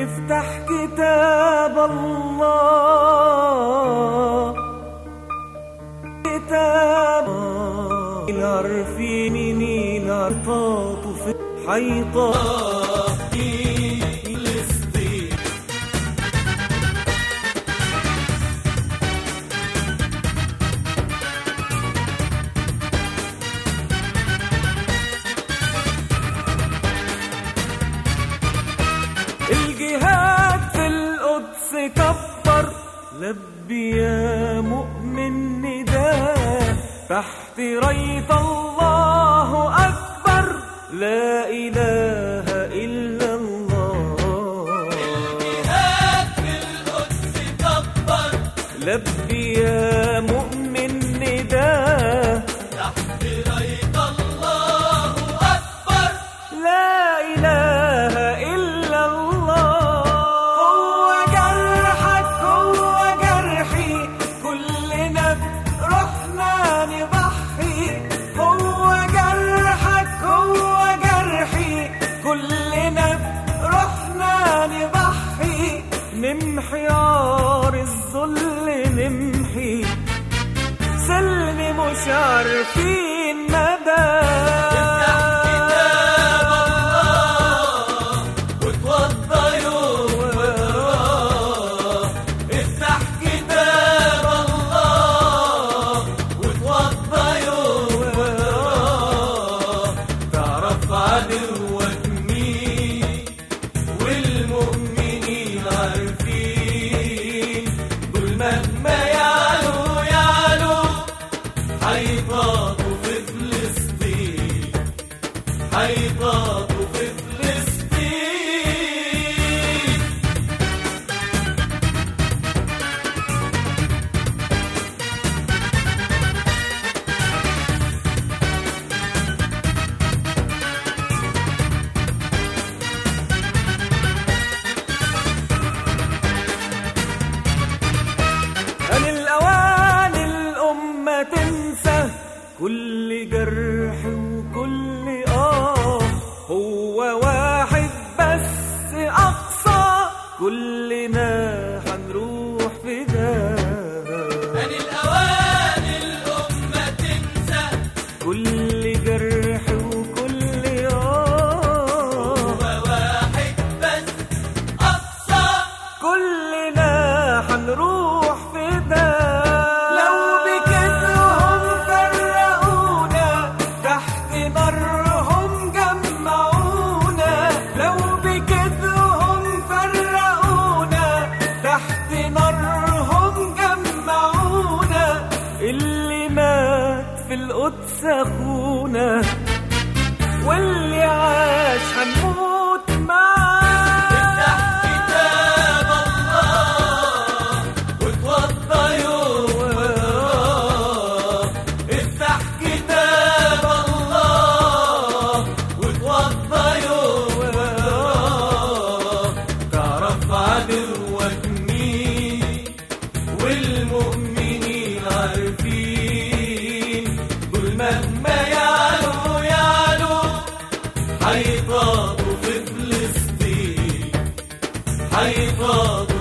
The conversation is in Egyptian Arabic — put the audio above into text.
افتح كتاب الله كتاب العرفين مين عرفاته في حيطة فلسطين الجهاد في القدس كبر لبي يا مؤمن نداء تحت راية الله أكبر لا إله إلا الله الجهاد في القدس كبر لبي يا مؤمن نداء تحت راية الله أكبر لا إله إلا الله هو جرحك هو جرحي كلنا رحنا نضحي هو جرحك هو جرحي كلنا رحنا نضحي نمحي عار الذل نمحي سلم مش عارفين مدى وتوضى يوم وقراه افتح كتاب الله وتوضى يوم وقراه تعرف عدوك مين والمؤمنين عارفين دول مهما يعلو يعلو هيطاطوا في فلسطين هيطاطوا في فلسطين أن الأوان الأمة تنسى كل جرح وكل آه هو واحد بس أقصى كلنا هنروح فداه أن الأوان الأمة تنسى كل جرح وكل آه وواحد بس أقصى كلنا هنروح فداه لو بكذبهم فرقونا تحت نارهم جمعونا لو بكذبهم فرقونا تحت نارهم جمعونا اللي مات في القدس اخونا واللي عاش هنموت معاه كتاب الله وتوضى يوم وقراه افتح كتاب الله وتوضى يوم وقراه تعرف عدوك مين والمؤمنين عارفين دول مهما يعلو يعلو هيطاطوا في فلسطين هيطاطوا